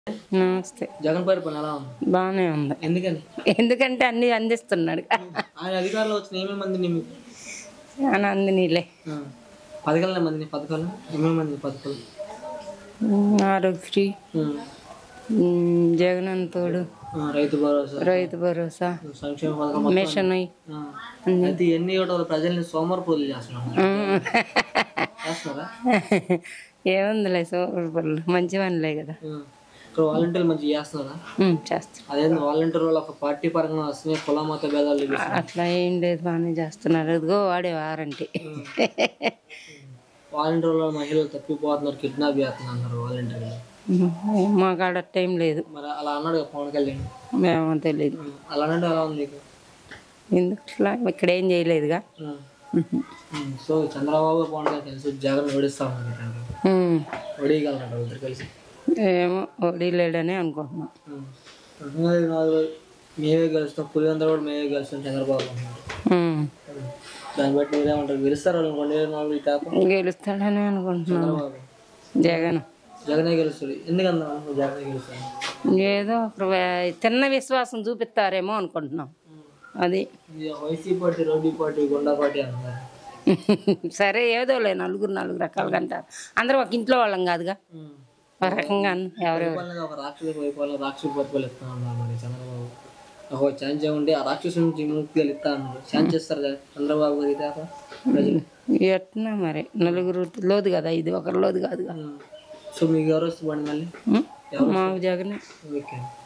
నమస్తే జగన్ పరిపాలన ఎలా ఉంది బాగానే ఉంది ఎందుకని ఎందుకంటే అన్ని అందిస్తున్నాడు ఆయన అధికారంలో వచ్చిన ఏమేమి మందిని మీ- అని అందినీలే ఆ, పథకాలనే మందిని పథకాలు ఏమేమి మంది పథకాలు ఆరోగ్యశ్రీ ఉమ్, ఉమ్, జగనన్న తోడు ఆ, రైతు భరోసా రైతు భరోసా సంక్షేమ పథకం మొత్తం మిషన్ అయ్యి. ఆ, అయితే ఇవన్నీ కూడా వాళ్ళ ప్రజల్ని సోమరిపోతులు చేస్తున్నాం ఉమ్. చేస్తున్నారా ఏముందిలే సూపర్ పనులు మంచి పనులే కదా ఆ, ఇక్కడ వాలంటీర్లు మంచిగా చేస్తున్నారా ఉమ్, చేస్తాం అదేంటి వాలంటీర్ వాళ్ళు ఒక పార్టీ పరంగా వస్తున్నాయి కుల మత భేదాలు చూపిస్తున్నారు. అట్లా ఏం లేదు బాగానే చేస్తున్నారు ఇదిగో వాడే వారంటీ వాలంటీర్ వాళ్ళు మహిళలు తప్పిపోతున్నారు కిడ్నాప్ చేస్తున్నారు అన్నారు వాలంటీర్లు ఉమ్, మా కాడ టైం లేదు మరి అలా అన్నాడు కదా పవన్ కళ్యాణ్ మేము తెలియదు ఆ, అలా అన్నాడు ఎలా ఉంది నీకు ఎందుకు ఇట్లా ఇక్కడ ఏం చేయలేదుగా ఆ. ఉహు. ఉమ్, సో చంద్రబాబు పవన్ కళ్యాణ్ కలిసి జగన్ ఓడిస్తా ఉన్నారు ఉమ్. ఓడియగలరు ఇద్దరు కలిసి ఏమో ఓడిలేడని అనుకుంటున్నాం ఉమ్. అంటున్నారు నాలుగు మేమే గెలుస్తాం పులివెందర కూడా మేమే గెలుస్తాం చంద్రబాబు అంటున్నారు ఉమ్. ఉమ్. దాన్ని బట్టి మీరేమంటారు గెలుస్తారు వాళ్ళు రెండు వేల నాలుగు ఈ టాప్ గెలుస్తాడని అనుకుంటున్నాం చంద్రబాబు జగన్ జగనే గెలుస్తాడు ఎందుకన్నా జగనే గెలుస్తాడు ఏదో ఒక వే- చిన్న విశ్వాసం చూపిస్తారేమో అనుకుంటున్నాం అది ఇది YC party rowdy party goonda party అంటున్నారు సరే ఏదో లే నలుగురు నాలుగు రకాలుగా అంటారు అందరూ ఒక ఇంట్లో వాళ్ళం కాదుగా ఉమ్. ఒక రకంగా ఎవరెవరు పరిపాలన ఒక రాక్షస పరిపాలన రాక్షస పరిపాలన ఇస్తా ఉన్నారు మరి చంద్రబాబు ఒక ఛాన్స్ ఉండి ఆ రాక్షసు నుంచి ముక్తి ఇస్తా అన్నారు ఛాన్స్ ఇస్తారు కదా చంద్రబాబు గారి దాక ప్రజలు ఎట్లా మరి నలుగురు లోదు కదా ఇది ఒకరి లోదు కాదుగా ఉమ్. సో మీకు ఎవరు వస్తే బండి మళ్ళీ ఉం? మాకు జగనే ఓకే